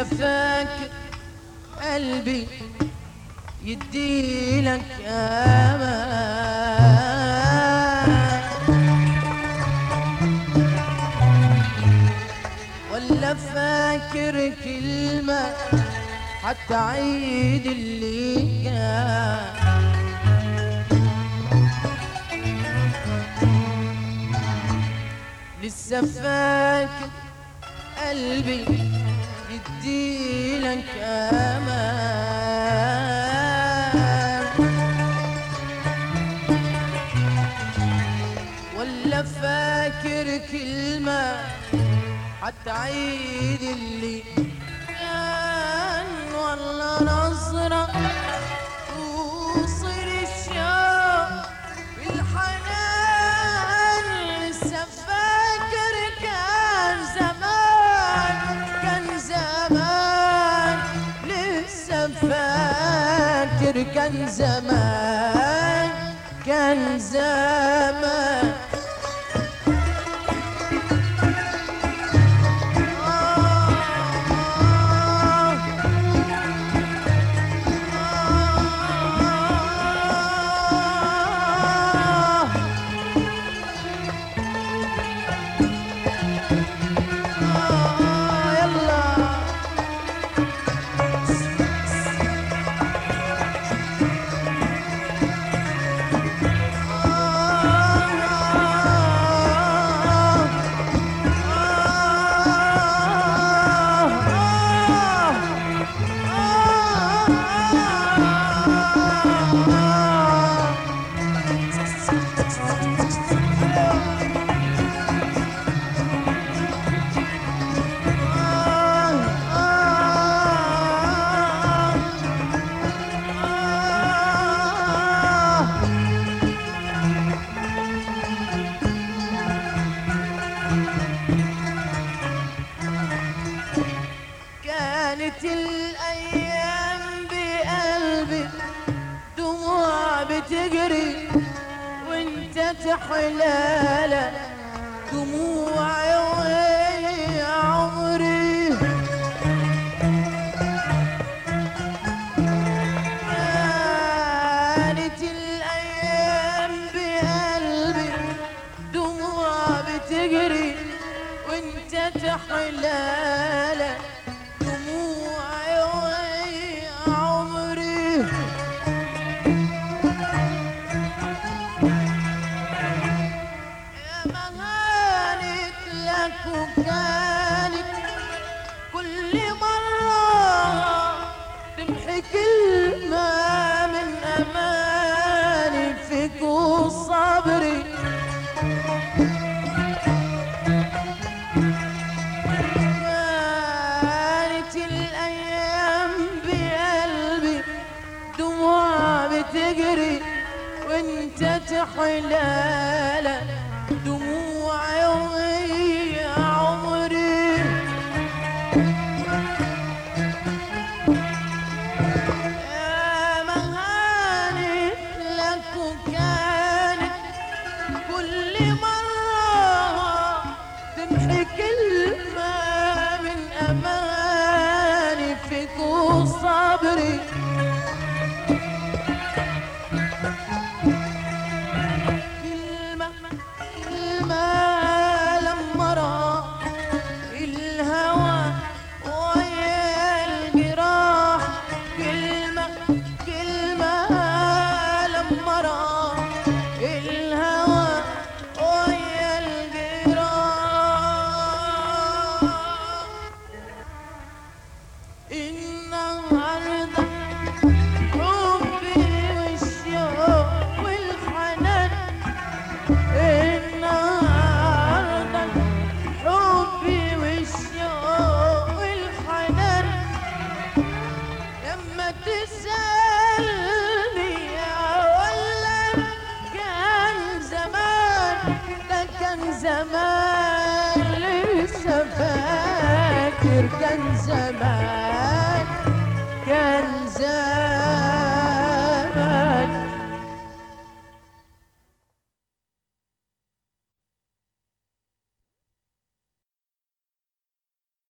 فاكر قلبي يديلك امان ولا فاكر كلمة حتى عيد اللي كان لسه فاكر قلبي يديلك امان ولا فاكر كلمة حتى عيد اللي كان ولا نظرة توصل الشوق بالحنان لسه فاكر كان زمان كان زمان لسه فاكر كان زمان كان زمان كانت الأيام بقلبي دموع بتجري وانت تحلالة دموع يا عمري كانت الأيام بقلبي دموع بتجري وانت تحلالة دموع يا عمري يا مهانت لك وكانت كل مرة تمحي كلمة من أماني فيك وصبري كانت الأيام بقلبي دموع بتجري وانت تحلالة دموع يا عمري يا مهانت لك وكانت كل مرة تمحي كلمة من أماني فيك وصبري كلمة كلمة لما راح الهوى ويا الجراح كلمة كلمة لما راح الهوى ويا الجراح النهارده حبي والشوق والحنان النهارده حبي والشوق والحنان لما تسألني ولا كان زمان ده كان زمان لسه فاكر كان زمان كان زمان